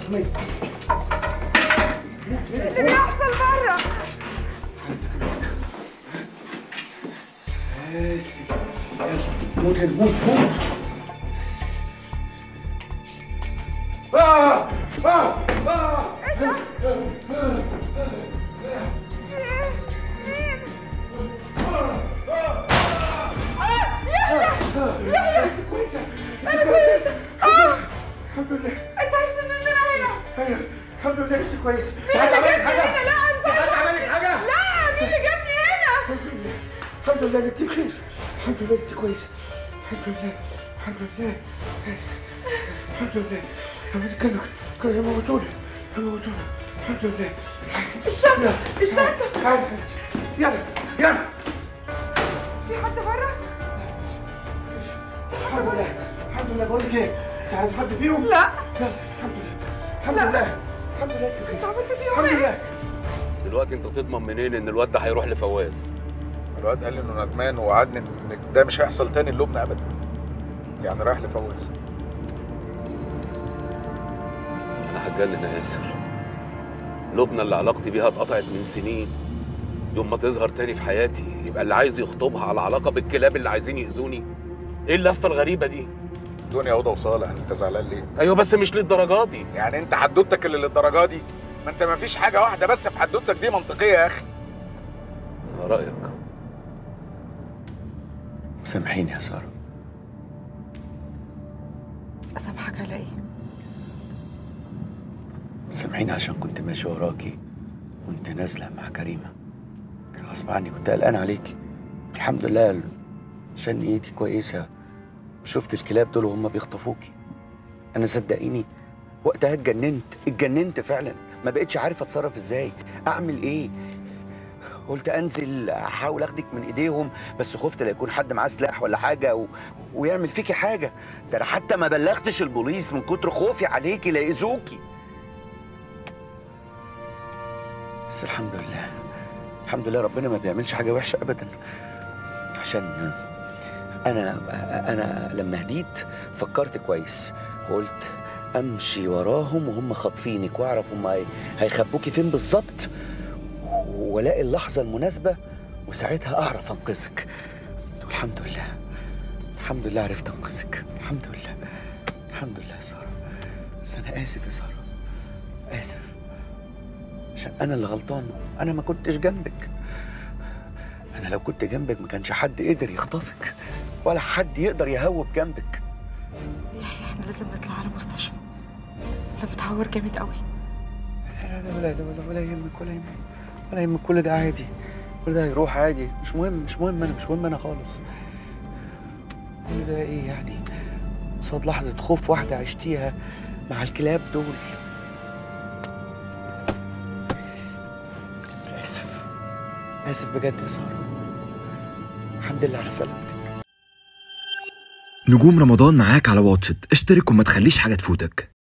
500 اللي بيحصل بره بس كده. يلا موت هنا موت موت آه آه آه كويسة انا كويسه اه الحمد لله انت احسن مننا هنا ايوه الحمد لله انت كويسة مين اللي جابني هنا لا انا حد عمل لك حاجة؟ لا مين اللي جابني هنا الحمد لله انت بخير الحمد لله انت كويسة الحمد لله الحمد لله بس الحمد لله كانوا كانوا كانوا يموتونا يموتونا الحمد لله الشنطه الشنطه تعالي يلا يلا في حد بره الحمد لله الحمد لله بقول لك ايه تعرف حد فيهم؟ لا يلا الحمد لله الحمد لله الحمد لله انت انت بخير عملت فيهم الحمد ايه لله دلوقتي انت تضمن منين ان الواد ده هيروح لفواز الواد قال لي انه ندمان ووعدني ان ده مش هيحصل تاني اللبنى ابدا يعني رايح لفواز انا هتجنن يا ياسر لبنى اللي علاقتي بيها اتقطعت من سنين يوم ما تظهر تاني في حياتي يبقى اللي عايز يخطبها على علاقه بالكلاب اللي عايزين يأذوني ايه اللفه الغريبه دي دنيا اوضه وصالح انت زعلان ليه؟ ايوه بس مش للدرجه دي يعني انت حدوتك اللي للدرجه دي ما انت ما فيش حاجه واحده بس في حدوتك دي منطقيه يا اخي على رايك سامحيني يا ساره اسامحك على ايه سامحيني عشان كنت ماشي وراكي وانت نازله مع كريمه كان غصب عني كنت قلقان عليكي الحمد لله عشان نيتي كويسه شفت الكلاب دول وهم بيخطفوكي انا صدقيني وقتها اتجننت اتجننت فعلا ما بقتش عارف اتصرف ازاي اعمل ايه قلت انزل احاول اخدك من ايديهم بس خفت لا يكون حد معاه سلاح ولا حاجه و... ويعمل فيكي حاجه ده انا حتى ما بلغتش البوليس من كتر خوفي عليكي لا يأذوكي بس الحمد لله الحمد لله ربنا ما بيعملش حاجه وحشه ابدا عشان انا انا لما هديت فكرت كويس وقلت امشي وراهم وهم خاطفينك واعرف هم هي- هيخبوكي فين بالظبط والاقي اللحظه المناسبه وساعتها اعرف انقذك والحمد لله الحمد لله عرفت انقذك الحمد لله الحمد لله يا ساره بس انا اسف يا ساره اسف عشان انا اللي غلطان انا ما كنتش جنبك انا لو كنت جنبك ما كانش حد قدر يخطفك ولا حد يقدر يهوب جنبك يحيى احنا لازم نطلع على مستشفى ده متعور جامد قوي لا لا ولا ولا ولا يهمك ولا يهمك ولا يهمك كل ده عادي كل ده هيروح عادي مش مهم مش مهم انا مش مهم انا خالص كل ده ايه يعني قصاد لحظة خوف واحدة عشتيها مع الكلاب دول آسف آسف بجد يا سارة الحمد لله على سلامتك نجوم رمضان معاك على واتشت اشترك وما تخليش حاجة تفوتك